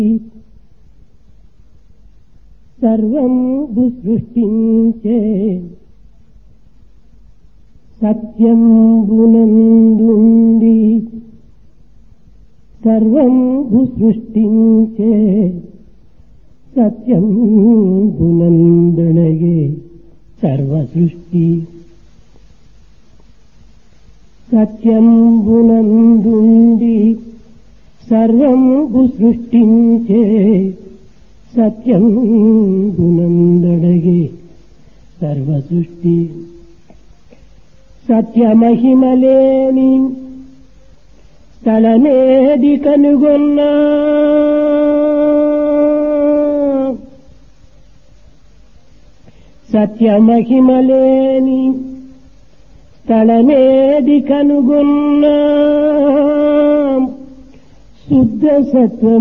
సర్వం సృష్టించే సత్యంబునందుండి సర్వం సృష్టించే సత్యంబునందనగే సర్వ సృష్టి సత్యంబునందుండి సర్వంబు సృష్టించే సత్యంబునందడగే సర్వ సృష్టి సత్యమహిమలేని స్థలమేది కనుగొన్నా సత్యమహిమలేని స్థలమేది కనుగొన్నా శుద్ధ సత్వం